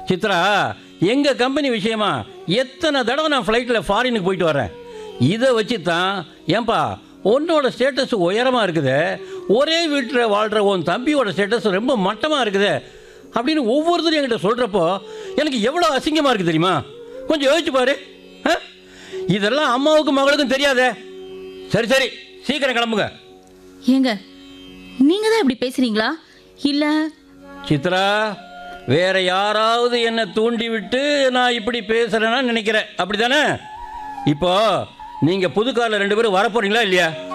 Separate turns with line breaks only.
சித்ரா எங்கள் கம்பெனி விஷயமா எத்தனை தடவை நான் ஃப்ளைட்டில் ஃபாரினுக்கு போயிட்டு வரேன் இதை வச்சு தான் ஏன்பா உன்னோட ஸ்டேட்டஸ் உயரமாக இருக்குது ஒரே வீட்டில் வாழ்கிற உன் தம்பியோட ஸ்டேட்டஸ் ரொம்ப மட்டமாக இருக்குது அப்படின்னு ஒவ்வொருத்தரும் என்கிட்ட சொல்கிறப்போ எனக்கு எவ்வளோ அசிங்கமாக இருக்குது தெரியுமா கொஞ்சம் யோசிச்சு பாரு ஆ? இதெல்லாம் அம்மாவுக்கும் மகளுக்கும் தெரியாதே சரி சரி சீக்கிரம் கிளம்புங்க
ஏங்க நீங்க தான் இப்படி பேசுறீங்களா இல்ல
சித்ரா வேற யாராவது என்னை தூண்டி விட்டு நான் இப்படி பேசுறேன்னா நினைக்கிறேன் அப்படிதானே இப்போ நீங்க புது கார்ல ரெண்டு பேரும் வரப்போறீங்களா இல்லையா